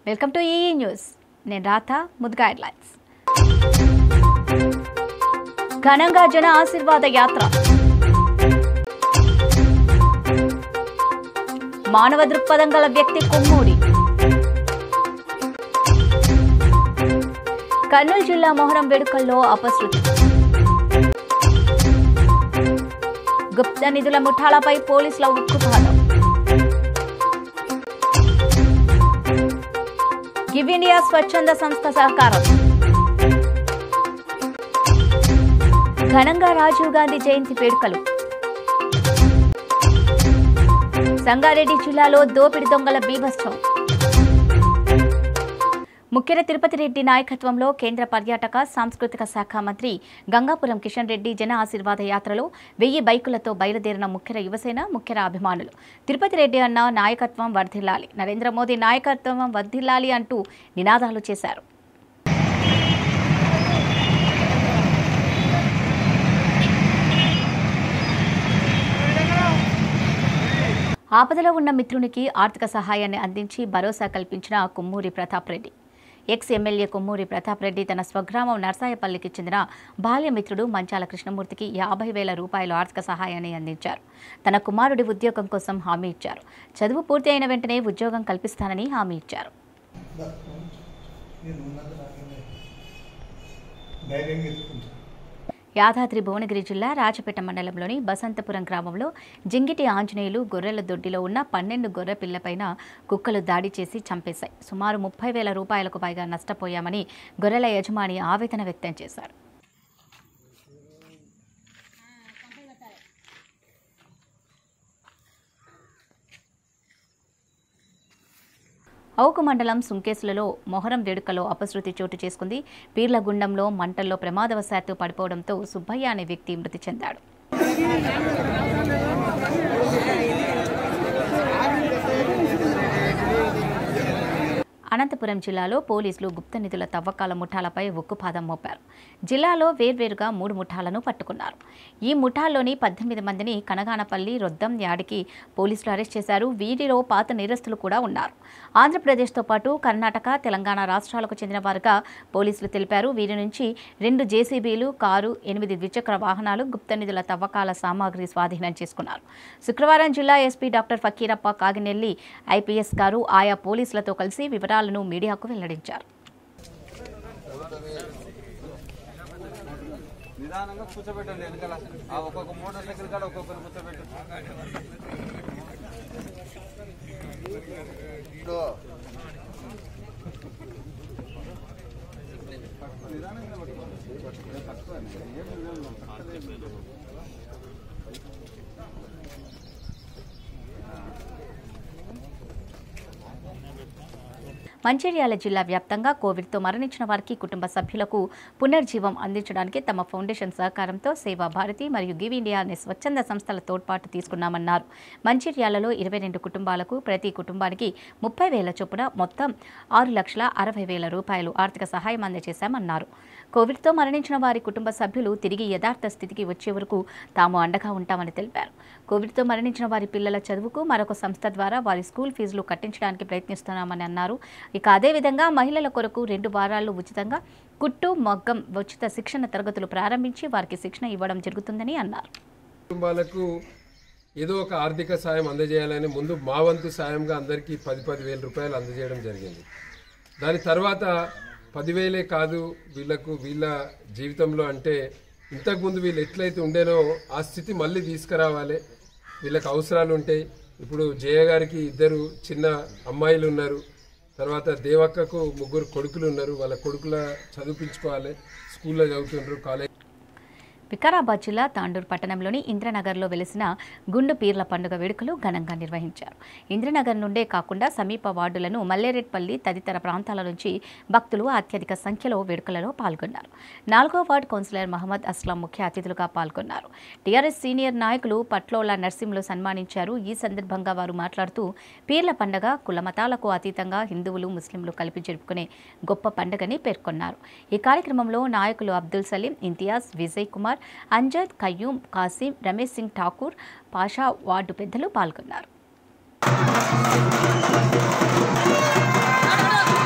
Welcome to ఈ news నేను రాత ముద్దుగా హెడ్లైన్స్ ఘనంగా జన ఆశీర్వాద యాత్ర మానవ దృక్పథం గల వ్యక్తి కుమ్మూరి కర్నూలు జిల్లా మొహరం వేడుకల్లో అపశృతి గుప్త నిధుల ముఠాలపై పోలీసుల ఉక్కుపాదం గివ్ ఇండియా స్వచ్ఛంద సంస్థ సహకారం ఘనంగా రాజీవ్ గాంధీ జయంతి వేడుకలు సంగారెడ్డి జిల్లాలో దోపిడి దొంగల బీభత్సం ముఖ్యర తిరుపతి రెడ్డి నాయకత్వంలో కేంద్ర పర్యాటక సాంస్కృతిక శాఖ మంత్రి గంగాపురం కిషన్ రెడ్డి జన ఆశీర్వాద యాత్రలో వెయ్యి బైకులతో బయలుదేరిన ముఖ్యర యువసేన ముఖ్యర అభిమానులు తిరుపతి రెడ్డి అన్న నాయకత్వం వర్ధిల్లాలి నరేంద్ర మోదీ నాయకత్వం వర్ధిల్లాలి అంటూ నినాదాలు చేశారు ఆపదలో ఉన్న మిత్రునికి ఆర్థిక సహాయాన్ని అందించి భరోసా కల్పించిన కొమ్మూరి ప్రతాప్ రెడ్డి ఎక్స్ ఎమ్మెల్యే కొమ్మూరి ప్రతాప్ రెడ్డి తన స్వగ్రామం నర్సాయపల్లికి చెందిన బాల్యమిత్రుడు మంచాల కృష్ణమూర్తికి యాభై వేల రూపాయల ఆర్థిక సహాయాన్ని అందించారు తన కుమారుడి ఉద్యోగం కోసం హామీ ఇచ్చారు చదువు పూర్తి అయిన వెంటనే ఉద్యోగం కల్పిస్తానని హామీ ఇచ్చారు నేను ఉన్నది నాకనే ధైర్యంగా ఎత్తుకుంటా యాదాద్రి భువనగిరి జిల్లా రాజపేట మండలంలోని బసంతపురం గ్రామంలో జింగిటి ఆంజనేయులు గొర్రెల దొడ్డిలో ఉన్న పన్నెండు గొర్రె పిల్లపైన కుక్కలు దాడి చేసి చంపేశాయి సుమారు ముప్పై వేల రూపాయలకు పైగా నష్టపోయామని గొర్రెల యజమాని ఆవేదన వ్యక్తం చేశారు ఔకు మండలం సుంకేసులలో మొహరం వేడుకలో అపశృతి చోటు చేసుకుంది పీర్లగుండంలో మంటల్లో ప్రమాదవశాత్తు పడిపోవడంతో సుబ్బయ్య అనే వ్యక్తి మృతి చెందాడు అనంతపురం జిల్లాలో పోలీసులు గుప్త నిధుల తవ్వకాల ముఠాలపై ఉక్కుపాదం మోపారు జిల్లాలో వేర్వేరుగా మూడు ముఠాలను పట్టుకున్నారు ఈ ముఠాల్లోని పద్దెనిమిది మందిని కనగానపల్లి రొద్దం యాడికి పోలీసులు అరెస్ట్ చేశారు వీరిలో పాత నేరస్తులు కూడా ఉన్నారు ఆంధ్రప్రదేశ్తో పాటు కర్ణాటక తెలంగాణ రాష్ట్రాలకు చెందిన వారుగా పోలీసులు తెలిపారు వీరి నుంచి రెండు జేసీబీలు కారు ఎనిమిది ద్విచక్ర వాహనాలు గుప్త నిధుల తవ్వకాల సామాగ్రి స్వాధీనం చేసుకున్నారు శుక్రవారం జిల్లా SP doctor Fakeerappa Kaginelli IPS గారు ఆయా పోలీసులతో కలిసి వివరాలను మీడియాకు వెల్లడించారు నిదానంగా కూర్చోబెట్టండి వెనకాల ఆ ఒక్కొక్క మోటార్ సైకిల్ కాడ ఒక్కొక్కరు కూర్చోబెట్టు మంచిర్యాల జిల్లా వ్యాప్తంగా కోవిడ్తో మరణించిన వారికి కుటుంబ సభ్యులకు పునర్జీవం అందించడానికి తమ ఫౌండేషన్ సహకారంతో సేవా భారతి మరియు గివ్ ఇండియా అనే స్వచ్ఛంద సంస్థల తోడ్పాటు తీసుకున్నామన్నారు మంచిర్యాలలో ఇరవై రెండు కుటుంబాలకు ప్రతి కుటుంబానికి ముప్పై వేల చొప్పున మొత్తం ఆరు లక్షల అరవై వేల రూపాయలు ఆర్థిక సహాయం అందజేశామన్నారు కోవిడ్తో మరణించిన వారి కుటుంబ సభ్యులు తిరిగి యథార్థ స్థితికి వచ్చే వరకు తాము అండగా ఉంటామని తెలిపారు కోవిడ్తో మరణించిన వారి పిల్లల చదువుకు మరొక సంస్థ ద్వారా వారి స్కూల్ ఫీజులు కట్టించడానికి ప్రయత్నిస్తున్నామని అన్నారు ఇక అదేవిధంగా మహిళల కొరకు రెండు వారాలు ఉచితంగా కుట్టు మగ్గం ఉచిత శిక్షణ తరగతులు ప్రారంభించి వారికి శిక్షణ ఇవ్వడం జరుగుతుందని అన్నారు కుటుంబాలకు ఏదో ఒక ఆర్థిక సాయం అందజేయాలని ముందు మా వంతు సాయంగా అందరికీ పది పది వేల రూపాయలు అందజేయడం జరిగింది దాని తర్వాత పదివేలే కాదు వీళ్ళకు వీళ్ళ జీవితంలో అంటే ఇంతకుముందు వీళ్ళు ఎట్లయితే ఉండేనో ఆ స్థితి మళ్ళీ తీసుకురావాలి వీళ్ళకి అవసరాలు ఉంటాయి ఇప్పుడు జయ గారికి ఇద్దరు చిన్న అమ్మాయిలు ఉన్నారు తర్వాత దేవక్కకు ముగ్గురు కొడుకులు ఉన్నారు వాళ్ళ కొడుకుల చదివించుకోవాలి స్కూల్లో చదువుతుండ్రు కాలేజ్ వికారాబాద్ జిల్లా తాండూరు పట్టణంలోని ఇంద్రనగర్లో వెలిసిన గుండు పీర్ల పండుగ వేడుకలు ఘనంగా నిర్వహించారు ఇంద్రనగర్ నుండే కాకుండా సమీప వార్డులను మల్లేరెడ్పల్లి తదితర ప్రాంతాల నుంచి భక్తులు అత్యధిక సంఖ్యలో వేడుకలలో పాల్గొన్నారు నాలుగో వార్డు కౌన్సిలర్ మహమ్మద్ అస్లాం ముఖ్య అతిథులుగా పాల్గొన్నారు టీఆర్ఎస్ సీనియర్ నాయకులు పట్లోల నర్సింహులు సన్మానించారు ఈ సందర్భంగా వారు మాట్లాడుతూ పీర్ల పండుగ కులమతాలకు అతీతంగా హిందువులు ముస్లింలు కలిపి జరుపుకునే గొప్ప పండుగని పేర్కొన్నారు ఈ కార్యక్రమంలో నాయకులు అబ్దుల్ సలీం ఇంతియాజ్ విజయ్ కుమార్ అంజద్ కయ్యూం కాసిం రమేష్ సింగ్ ఠాకూర్ పాషా వార్డు పెద్దలు పాల్గొన్నారు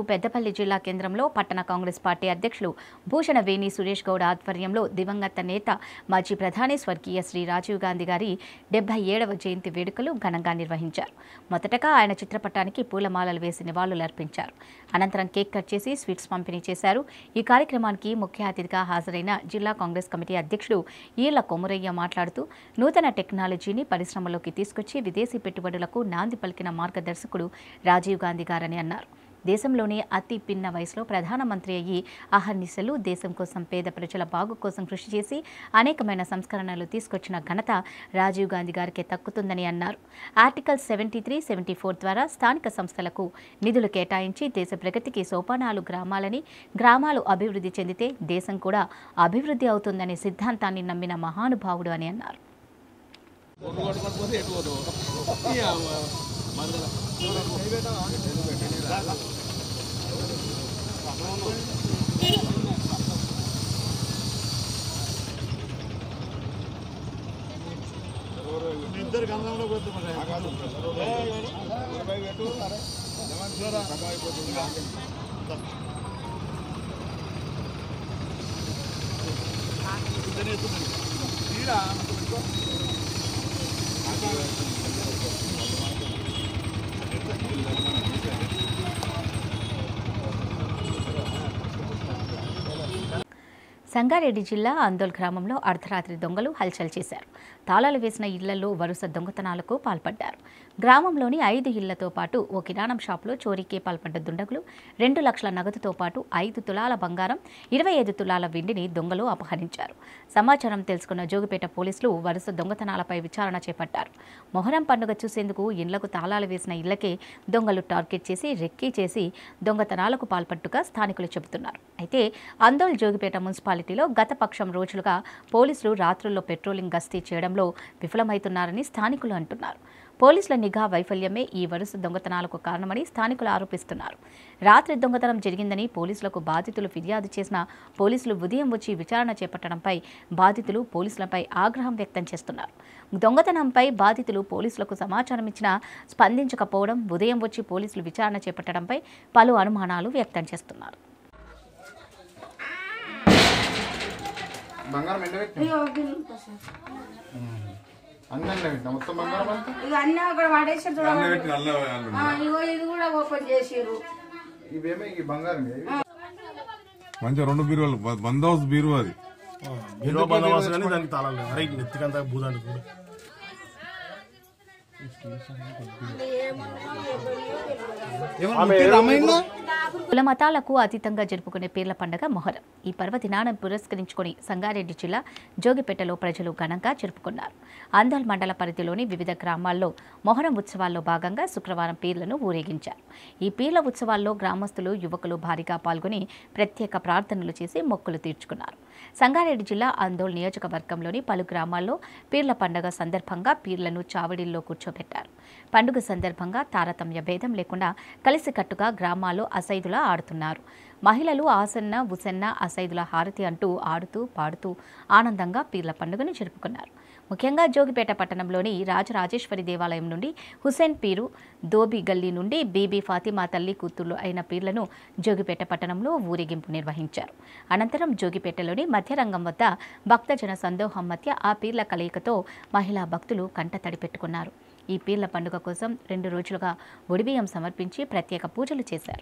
పెద్దపల్లి జిల్లా కేంద్రంలో పట్టణ కాంగ్రెస్ పార్టీ అధ్యక్షులు భూషణ వేణి సురేష్ గౌడ్ ఆధ్వర్యంలో దివంగత నేత మాజీ ప్రధాని స్వర్గీయ శ్రీ రాజీవ్ గాంధీ గారి డెబ్బై ఏడవ జయంతి వేడుకలు ఘనంగా నిర్వహించారు మొదటగా ఆయన చిత్రపటానికి పూలమాలలు వేసి నివాళులర్పించారు అనంతరం కేక్ కట్ చేసి స్వీట్స్ పంపిణీ చేశారు ఈ కార్యక్రమానికి ముఖ్య అతిథిగా హాజరైన జిల్లా కాంగ్రెస్ కమిటీ అధ్యక్షుడు ఈళ్ల కొమురయ్య మాట్లాడుతూ నూతన టెక్నాలజీని పరిశ్రమలోకి తీసుకొచ్చి విదేశీ పెట్టుబడులకు నాంది పలికిన మార్గదర్శకుడు రాజీవ్ గాంధీ గారని అన్నారు దేశంలోనే అతి పిన్న వయసులో ప్రధానమంత్రి అయ్యి అహర్నిశలు దేశం కోసం పేద ప్రజల బాగు కోసం కృషి చేసి అనేకమైన సంస్కరణలు తీసుకొచ్చిన ఘనత రాజీవ్ గాంధీ గారికే దక్కుతుందని అన్నారు article seventy three seventy four ద్వారా స్థానిక సంస్థలకు నిధులు కేటాయించి దేశ ప్రగతికి సోపానాలు గ్రామాలని గ్రామాలు అభివృద్ధి చెందితే దేశం కూడా అభివృద్ధి అవుతుందనే సిద్ధాంతాన్ని నమ్మిన మహానుభావుడు అని అన్నారు సంగారెడ్డి జిల్లా అందోల్ గ్రామంలో అర్ధరాత్రి దొంగలు హల్చల్ చేశారు తాళాలు వేసిన ఇళ్లలో వరుస దొంగతనాలకు పాల్పడ్డారు గ్రామంలోని ఐదు ఇళ్లతో పాటు ఓ కిరాణం షాపులో చోరీకి పాల్పడ్డ దుండగులు రెండు లక్షల నగదుతో పాటు ఐదు తులాల బంగారం ఇరవై ఐదు తులాల వెండిని దొంగలు అపహరించారు సమాచారం తెలుసుకున్న జోగిపేట పోలీసులు వరుస దొంగతనాలపై విచారణ చేపట్టారు మొహరం పండుగ చూసేందుకు ఇండ్లకు తాళాలు వేసిన ఇళ్లకే దొంగలు టార్గెట్ చేసి రెక్కీ చేసి దొంగతనాలకు పాల్పట్టుగా స్థానికులు చెబుతున్నారు అయితే అందోల్ జోగిపేట మున్సిపాలిటీలో గత పక్షం రోజులుగా పోలీసులు రాత్రుల్లో పెట్రోలింగ్ గస్తీ చేయడంలో విఫలమవుతున్నారని స్థానికులు అంటున్నారు పోలీసుల నిఘా వైఫల్యమే ఈ వరుస దొంగతనాలకు కారణమని స్థానికులు ఆరోపిస్తున్నారు రాత్రి దొంగతనం జరిగిందని పోలీసులకు బాధితులు ఫిర్యాదు చేసిన పోలీసులు ఉదయం వచ్చి విచారణ చేపట్టడంపై బాధితులు పోలీసులపై ఆగ్రహం వ్యక్తం చేస్తున్నారు దొంగతనంపై బాధితులు పోలీసులకు సమాచారం ఇచ్చినా స్పందించకపోవడం ఉదయం వచ్చి పోలీసులు విచారణ చేపట్టడంపై పలు అనుమానాలు వ్యక్తం చేస్తున్నారు బంగారం ఎండ పెట్టిన ఇగో గిన్నె సార్. అన్నీ ఎండ పెట్టిన మొత్తం బంగారం అంతా ఇక అన్నీ అక్కడ పడేసారు చూడండి ఆ, ఇగో ఇది కూడా ఓపెన్ చేసిర్రు ఇవేమో ఈ బంగారం ఇవి. మంచిగా రెండు బీరువాలు బ- బందోబస్తు బీరువా అది బీరో బందోబస్తు కానీ దానికి తాళాలు లేవు. అరే నెత్తికంతా భూదానికి కూడా కుల మతాలకు అతీతంగా జరుపుకునే పీర్ల పండుగ మొహరం ఈ పర్వదినాన్ని పురస్కరించుకొని సంగారెడ్డి జిల్లా జోగిపేటలో ప్రజలు ఘనంగా జరుపుకున్నారు ఆందోళ్ మండల పరిధిలోని వివిధ గ్రామాల్లో మొహరం ఉత్సవాల్లో భాగంగా శుక్రవారం పీర్లను ఊరేగించారు ఈ పీర్ల ఉత్సవాల్లో గ్రామస్తులు యువకులు భారీగా పాల్గొని ప్రత్యేక ప్రార్థనలు చేసి మొక్కులు తీర్చుకున్నారు సంగారెడ్డి జిల్లా ఆందోళ్ నియోజకవర్గంలోని పలు గ్రామాల్లో పీర్ల పండుగ సందర్భంగా పీర్లను చావడిల్లో కూర్చోబెట్టారు పండుగ సందర్భంగా తారతమ్య భేదం లేకుండా కలిసికట్టుగా గ్రామాల్లో అసైదులా ఆడుతున్నారు మహిళలు ఆసన్న ఉసన్న అసైదుల హారతి అంటూ ఆడుతూ పాడుతూ ఆనందంగా పీర్ల పండుగను జరుపుకున్నారు ముఖ్యంగా జోగిపేట పట్టణంలోని రాజరాజేశ్వరి దేవాలయం నుండి హుసేన్ పీరు దోబి గల్లీ నుండి బీబీ ఫాతిమా తల్లి కూతుర్లు అయిన పీర్లను జోగిపేట పట్టణంలో ఊరేగింపు నిర్వహించారు అనంతరం జోగిపేటలోని మధ్యరంగం వద్ద భక్తజన సందోహం మధ్య ఆ పీర్ల కలయికతో మహిళా భక్తులు కంటతడి పెట్టుకున్నారు ఈ పీర్ల పండుగ కోసం రెండు రోజులుగా ఒడిబియ్యం సమర్పించి ప్రత్యేక పూజలు చేశారు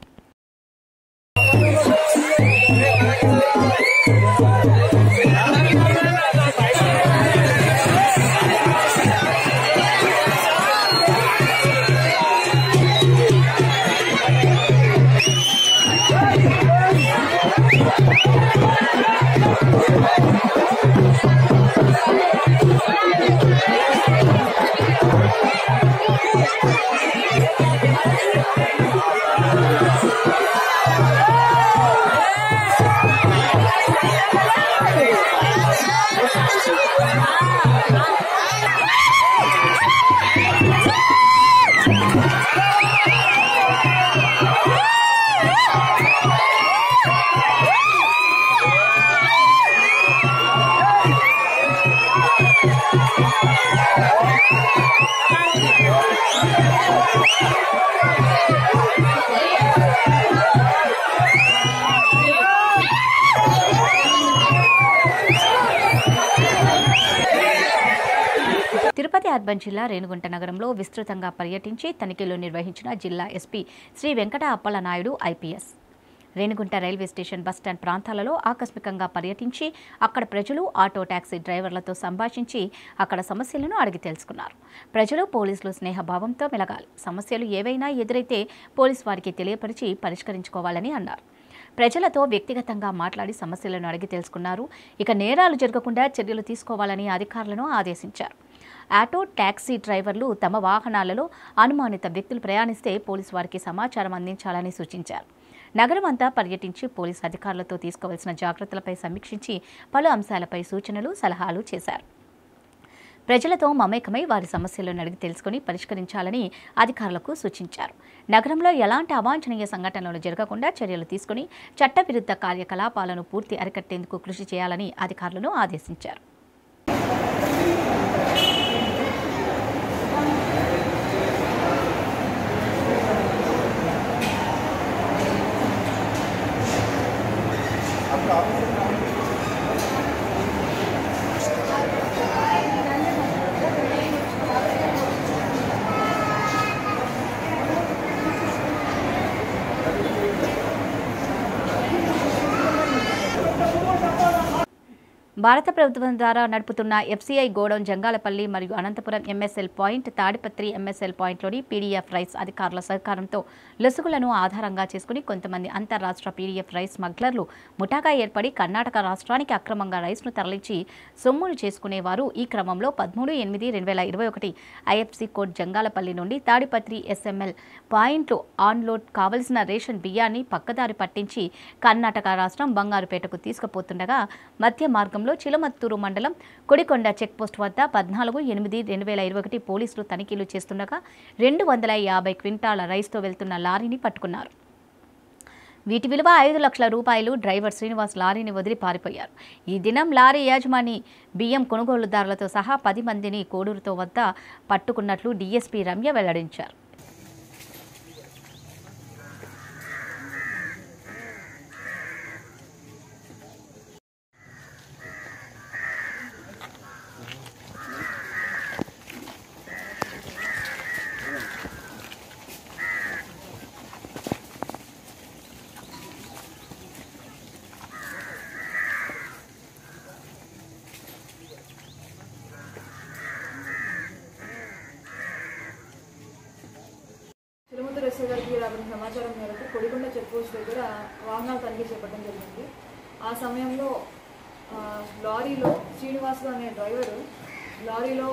ఆ తిరుపతి అర్బన్ జిల్లా రేణుగుంట నగరంలో విస్తృతంగా పర్యటించి తనిఖీలు నిర్వహించిన జిల్లా SP Shri Venkata Appala Naidu IPS Renigunta railway station bus stand ప్రాంతాలలో ఆకస్మికంగా పర్యటించి అక్కడ ప్రజలు ఆటో టాక్సీ డ్రైవర్లతో సంభాషించి అక్కడ సమస్యలను అడిగి తెలుసుకున్నారు ప్రజలు పోలీసులు స్నేహభావంతో మెలగాలి సమస్యలు ఏవైనా ఎదురైతే పోలీసు వారికి తెలియపరిచి పరిష్కరించుకోవాలని అన్నారు ప్రజలతో వ్యక్తిగతంగా మాట్లాడి సమస్యలను అడిగి తెలుసుకున్నారు ఇక నేరాలు జరగకుండా చర్యలు తీసుకోవాలని అధికారులను ఆదేశించారు ఆటో టాక్సీ డ్రైవర్లు తమ వాహనాలలో అనుమానిత వ్యక్తులు ప్రయాణిస్తే పోలీసు వారికి సమాచారం అందించాలని సూచించారు నగరం అంతా పర్యటించి పోలీసు అధికారులతో తీసుకోవాల్సిన జాగ్రత్తలపై సమీక్షించి పలు అంశాలపై సూచనలు సలహాలు చేశారు ప్రజలతో మమేకమై వారి సమస్యలను అడిగి తెలుసుకుని పరిష్కరించాలని అధికారులకు సూచించారు నగరంలో ఎలాంటి అవాంఛనీయ సంఘటనలు జరగకుండా చర్యలు తీసుకుని చట్టవిరుద్ధ కార్యకలాపాలను పూర్తి అరికట్టేందుకు కృషి చేయాలని అధికారులను ఆదేశించారు భారత ప్రభుత్వం ద్వారా నడుపుతున్న ఎఫ్సీఐ గోడౌన్ జంగాలపల్లి మరియు Anantapuram MSL point Tadipatri MSL పాయింట్లోని పీడీఎఫ్ రైస్ అధికారుల సహకారంతో లొసుగులను ఆధారంగా చేసుకుని కొంతమంది అంతర్రాష్ట్ర పీడీఎఫ్ రైస్ స్మగ్లర్లు ముఠాగా ఏర్పడి కర్ణాటక రాష్ట్రానికి అక్రమంగా రైస్ను తరలించి సొమ్మును చేసుకునేవారు ఈ క్రమంలో పదమూడు ఎనిమిది రెండు వేల ఇరవై ఒకటి ఐఎఫ్సీ కోడ్ జంగాలపల్లి నుండి తాడిపత్రి ఎస్ఎంఎల్ పాయింట్లు ఆన్లోడ్ కావలసిన రేషన్ బియ్యాన్ని పక్కదారి పట్టించి కర్ణాటక రాష్ట్రం బంగారుపేటకు తీసుకుపోతుండగా మధ్య మార్గంలో చిలమత్తూరు మండలం కొడికొండ చెక్పోస్ట్ వద్ద పద్నాలుగు ఎనిమిది రెండు వేల ఇరవై ఒకటి పోలీసులు తనిఖీలు చేస్తుండగా రెండు వందల యాభై క్వింటాల రైస్తో వెళ్తున్న లారీని పట్టుకున్నారు వీటి విలువ ఐదు లక్షల రూపాయలు డ్రైవర్ శ్రీనివాస్ లారీని వదిలి పారిపోయారు ఈ దినం లారీ యాజమాని బియ్యం కొనుగోలుదారులతో సహా పది మందిని కోడూరుతో వద్ద పట్టుకున్నట్లు డీఎస్పీ రమ్య వెల్లడించారు తిరుమల ఎస్ఐ గారికి రాబడిన సమాచారం మేరకు కొడికొండ చెక్ పోస్ట్ దగ్గర వాహనాలు తనిఖీ చేపట్టడం జరిగింది ఆ సమయంలో ఆ, లారీలో శ్రీనివాసు అనే డ్రైవరు లారీలో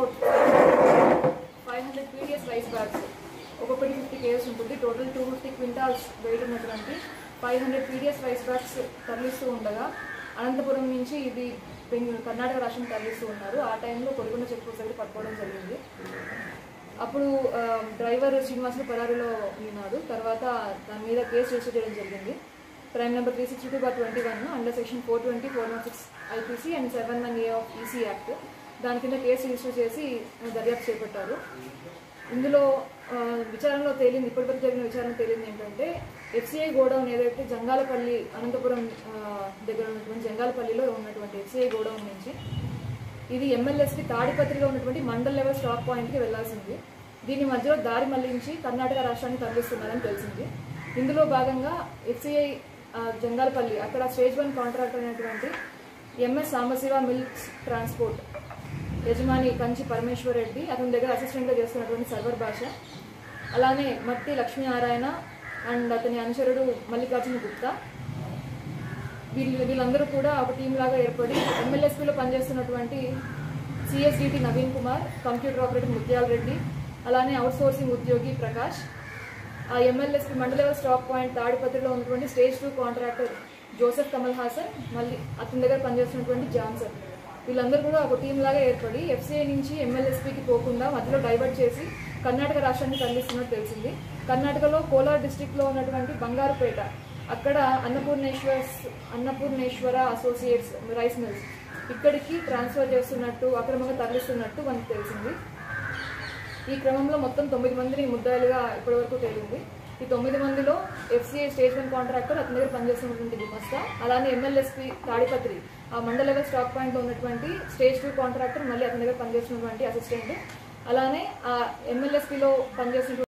five hundred PDS rice bags ఒక్కొక్కటి ఫిఫ్టీ కేజెస్ ఉంటుంది total two fifty quintals weight ఉన్నటువంటి five hundred PDS rice bags తరలిస్తూ ఉండగా అనంతపురం నుంచి ఇది బెంగ- కర్ణాటక రాష్ట్రం తరలిస్తూ ఉన్నారు ఆ టైంలో కొడికొండ చెక్ పోస్ట్ దగ్గర పట్టుకోవడం జరిగింది అప్పుడు ఆ, డ్రైవర్ శ్రీనివాసులు పరారులో ఉన్నాడు తర్వాత దాని మీద కేసు రిజిస్టర్ చేయడం జరిగింది crime number three sixty two bar twenty one under section four twenty four not six IPC and seven one A of EC act దాని కింద కేసు రిజిస్టర్ చేసి దర్యాప్తు చేపట్టారు ఇందులో ఆ, విచారణలో తేలింది ఇప్పటివరకు జరిగిన విచారణ తేలింది ఏంటంటే ఎఫ్సిఐ గోడౌన్ ఏదైతే జంగాలపల్లి అనంతపురం ఆ, దగ్గర ఉన్నటువంటి జంగాలపల్లిలో ఉన్నటువంటి ఎఫ్సిఐ గోడౌన్ నుంచి ఇది ఎమ్మెల్యేస్కి తాడిపత్రిలో ఉన్నటువంటి మండల్ లెవెల్ స్టాక్ పాయింట్కి వెళ్లాల్సింది దీని మధ్యలో దారి మళ్లించి కర్ణాటక రాష్ట్రాన్ని తరలిస్తున్నారని తెలిసింది ఇందులో భాగంగా ఎఫ్సిఐ జంగాలపల్లి అక్కడ స్టేజ్ వన్ కాంట్రాక్టర్ అయినటువంటి ఎంఎస్ సాంబశివ మిల్క్స్ ట్రాన్స్పోర్ట్ యజమాని కంచి పరమేశ్వర్ రెడ్డి అతని దగ్గర అసిస్టెంట్గా చేస్తున్నటువంటి సర్వర్ భాష అలానే మట్టి లక్ష్మీనారాయణ అండ్ అతని అనుచరుడు మల్లికార్జున గుప్తా వీళ్ళు వీళ్ళందరూ కూడా ఒక టీం లాగా ఏర్పడి ఎమ్మెల్యేస్పీలో పనిచేస్తున్నటువంటి CSDT Naveen Kumar computer operator Muthyala Reddy అలానే అవుట్ సోర్సింగ్ ఉద్యోగి ప్రకాష్ ఆ ఎమ్మెల్యేస్పీ మండల లెవెల్ స్టాక్ పాయింట్ తాడిపత్రిలో ఉన్నటువంటి stage two contractor Joseph Kamal Haasan మళ్ళీ అతని దగ్గర పనిచేస్తున్నటువంటి జాన్సన్ వీళ్ళందరూ కూడా ఒక టీం లాగా ఏర్పడి ఎఫ్సీఐ నుంచి ఎమ్మెల్యేస్పీకి పోకుండా మధ్యలో డైవర్ట్ చేసి కర్ణాటక రాష్ట్రాన్ని తరలిస్తున్నట్టు తెలిసింది కర్ణాటకలో కోలార్ డిస్టిక్లో ఉన్నటువంటి బంగారుపేట అక్కడ Annapurneshwara Annapurneshwara associates rice mills ఇక్కడికి ట్రాన్స్ఫర్ చేస్తున్నట్టు అక్రమంగా తరలిస్తున్నట్టు మనకు తెలిసింది ఈ క్రమంలో మొత్తం తొమ్మిది మందిని ముద్దాయిలుగా ఇప్పటివరకు తేలింది ఈ తొమ్మిది మందిలో ఎఫ్సీఐ స్టేట్ వన్ కాంట్రాక్టర్ అతని దగ్గర పనిచేస్తున్నటువంటి గుమస్తా అలానే ఎమ్మెల్యేస్పీ తాడిపత్రి ఆ మండల లెవెల్ స్టాక్ పాయింట్లో ఉన్నటువంటి స్టేజ్ టూ కాంట్రాక్టర్ మళ్ళీ అతని దగ్గర పనిచేస్తున్నటువంటి అసిస్టెంట్ అలానే ఆ ఎమ్మెల్యేస్పీలో పనిచేసిన